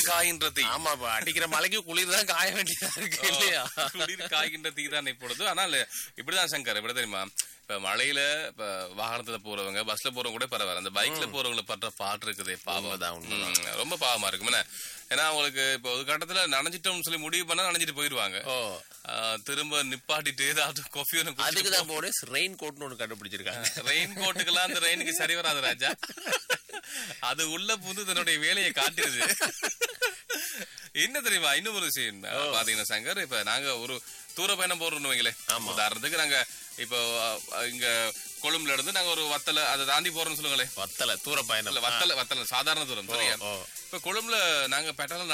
காயின்ற தீ ஆமா இப்ப அடிக்கிற மலைக்கு குளிர் தான் காய வேண்டியதா இருக்கு இல்லையா குளிர் காய்கின்ற தீ தான் இப்பொழுது ஆனால் இப்படிதான் சங்கர் எப்படி தெரியுமா இப்ப மழையில இப்ப வாகனத்துல போறவங்க பஸ்ல போறவங்க கூட பரவாயில்ல அந்த பைக்ல போறவங்களை பண்ற பாட்டு இருக்குதே பாவம் உண்மைதான், உண்மைதான். ம், ரொம்ப பாவமா இருக்கும் என்ன? ஏன்னா அவங்களுக்கு இப்போ ஒரு கட்டத்துல நனைஞ்சிட்டோம்னு சொல்லி முடிவு பண்ணா நனைஞ்சிட்டு போயிருவாங்க ஓ ஆ, திரும்ப நிப்பாட்டிட்டு ஏதாவது கொஃபி ஒன்று அதுக்கு தான் போட ரெயின் கோட்னு ஒண்ணு கண்டுபிடிச்சிருக்காங்க ரெயின் கோட்டுக்கெல்லாம் அந்த ரெயினுக்கு சரி வராது ராஜா அது உள்ள புந்து தன்னுடைய வேலையை காட்டுது என்ன தெரியுமா இன்னும் ஒரு விஷயம் பாத்தீங்கன்னா சங்கர் இப்ப நாங்க ஒரு தூர பயணம் போறோம்னு வைங்களேன் ஆமா. உதாரணத்துக்கு நாங்க இப்போ அ, இங்க கொழும்புல இருந்து நாங்க ஒரு வத்தல அதை தாண்டி போறோம்னு சொல்லுங்களேன் வத்தல தூர பயணம் இல்ல வத்தல வத்தல சாதாரண தூரம் சரியா ஓ. இப்ப கொழும்புல நாங்க பெட்ரோல்